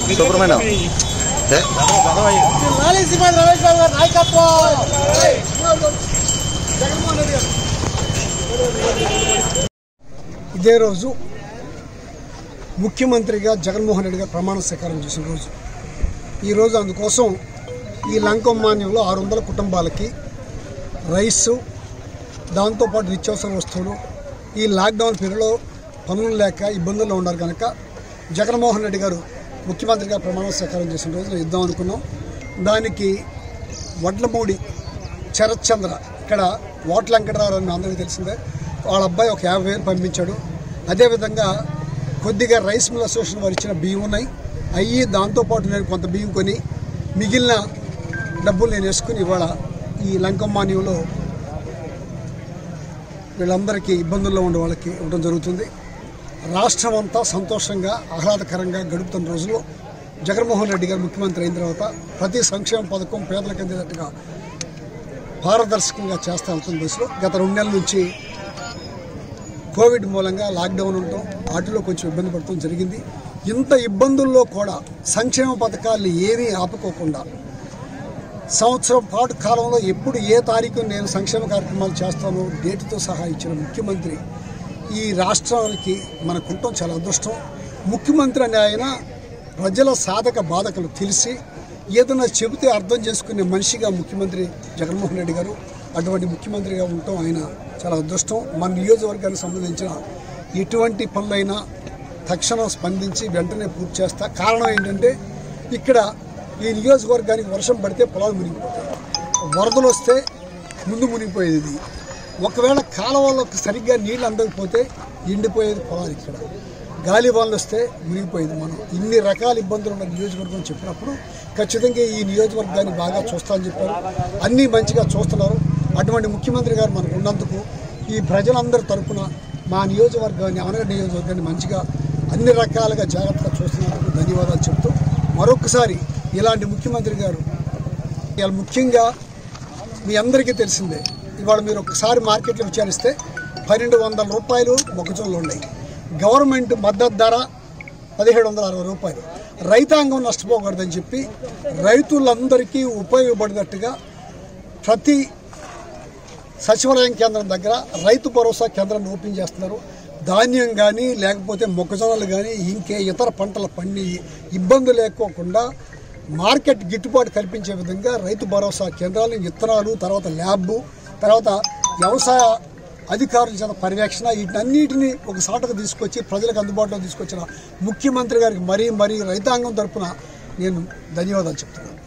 సుబ్రహ్మణ్యం ఏ? లాలీ సింహాద్రి రమేష్ బాబు గారి నాయకత్వం జగన్మోహన్ రెడ్డి గారు ఇదే రోజు ముఖ్యమంత్రిగా జగన్మోహన్ రెడ్డి గారు ప్రమాణ స్వీకారం చేసిన రోజు ఈరోజు అందుకోసం ఈ లంకొమ్మాన్యంలో ఆరు వందల కుటుంబాలకి రైసు దాంతోపాటు నిత్యావసర వస్తువులు ఈ లాక్డౌన్ పీరియడ్లో పనులు లేక ఇబ్బందుల్లో ఉన్నారు కనుక జగన్మోహన్ రెడ్డి గారు ముఖ్యమంత్రిగా ప్రమాణ స్వీకారం చేసిన రోజున ఇద్దాం అనుకున్నాం దానికి వడ్లమూడి శరత్చంద్ర ఇక్కడ ఓట్ల వెంకటరావు అని అందరికీ తెలిసిందే వాళ్ళ అబ్బాయి ఒక యాభై వేలు పంపించాడు అదేవిధంగా కొద్దిగా రైస్ మిల్ అసోసియేషన్ వారు ఇచ్చిన బియ్యం ఉన్నాయి అయ్యి దాంతోపాటు నేను కొంత బియ్యం కొని మిగిలిన డబ్బులు నేను వేసుకుని ఇవాళ ఈ లంకమ్మాన్యంలో వీళ్ళందరికీ ఇబ్బందుల్లో ఉండే వాళ్ళకి ఇవ్వడం జరుగుతుంది రాష్ట్రం అంతా సంతోషంగా ఆహ్లాదకరంగా గడుపుతున్న రోజుల్లో జగన్మోహన్ రెడ్డి గారు ముఖ్యమంత్రి అయిన తర్వాత ప్రతి సంక్షేమ పథకం పేదలకు అందేటట్టుగా పారదర్శకంగా చేస్తా వెళ్తున్న దశలో గత రెండు నెలల నుంచి కోవిడ్ మూలంగా లాక్డౌన్ ఉండటం వాటిలో కొంచెం ఇబ్బంది పడటం జరిగింది ఇంత ఇబ్బందుల్లో కూడా సంక్షేమ పథకాలు ఏమీ ఆపుకోకుండా సంవత్సరం పాటు కాలంలో ఎప్పుడు ఏ తారీఖు నేను సంక్షేమ కార్యక్రమాలు చేస్తానో డేటుతో సహా ఇచ్చిన ముఖ్యమంత్రి ఈ రాష్ట్రానికి మనకుంటాం చాలా అదృష్టం ముఖ్యమంత్రి అనే ఆయన ప్రజల సాధక బాధకలు తెలిసి ఏదైనా చెబితే అర్థం చేసుకునే మనిషిగా ముఖ్యమంత్రి జగన్మోహన్ రెడ్డి గారు అటువంటి ముఖ్యమంత్రిగా ఉండటం ఆయన చాలా అదృష్టం మన నియోజకవర్గానికి సంబంధించిన ఎటువంటి పనులైనా తక్షణం స్పందించి వెంటనే పూర్తి చేస్తా కారణం ఏంటంటే ఇక్కడ ఈ నియోజకవర్గానికి వర్షం పడితే పొలాలు మునిగిపోతాయి వరదలు వస్తే ముందు మునిగిపోయేది ఇది ఒకవేళ కాలువలకు సరిగ్గా నీళ్ళు అందకపోతే ఎండిపోయేది పొలాలు ఇక్కడ గాలి వానలు వస్తే మునిగిపోయేది మనం ఇన్ని రకాల ఇబ్బందులు ఉన్న నియోజకవర్గం చెప్పినప్పుడు ఖచ్చితంగా ఈ నియోజకవర్గాన్ని బాగా చూస్తామని చెప్పారు అన్నీ మంచిగా చూస్తున్నారు అటువంటి ముఖ్యమంత్రి గారు మనకు ఉన్నందుకు ఈ ప్రజలందరి తరపున మా నియోజకవర్గాన్ని అనగ నియోజకవర్గాన్ని మంచిగా అన్ని రకాలుగా జాగ్రత్తగా చూస్తున్నందుకు ధన్యవాదాలు చెప్తూ మరొకసారి ఇలాంటి ముఖ్యమంత్రి గారు ఇవాళ ముఖ్యంగా మీ అందరికీ తెలిసిందే ఇవాళ మీరు ఒకసారి మార్కెట్లో విచారిస్తే పన్నెండు వందల రూపాయలు మొక్కజొన్నలు ఉన్నాయి గవర్నమెంట్ మద్దతు ధర పదిహేడు వందల అరవై రూపాయలు రైతాంగం నష్టపోకూడదని చెప్పి రైతులందరికీ ఉపయోగపడినట్టుగా ప్రతి సచివాలయం కేంద్రం దగ్గర రైతు భరోసా కేంద్రాన్ని ఓపెన్ చేస్తున్నారు ధాన్యం కానీ లేకపోతే మొక్కజొన్నలు కానీ ఇంకే ఇతర పంటల పండి ఇబ్బంది లేకోకుండా మార్కెట్ గిట్టుబాటు కల్పించే విధంగా రైతు భరోసా కేంద్రాలు విత్తనాలు తర్వాత ల్యాబ్ తర్వాత వ్యవసాయ అధికారుల చేత పర్యవేక్షణ వీటన్నిటిని ఒక సాటకు తీసుకొచ్చి ప్రజలకు అందుబాటులో తీసుకొచ్చిన ముఖ్యమంత్రి గారికి మరీ మరీ రైతాంగం తరపున నేను ధన్యవాదాలు చెప్తున్నాను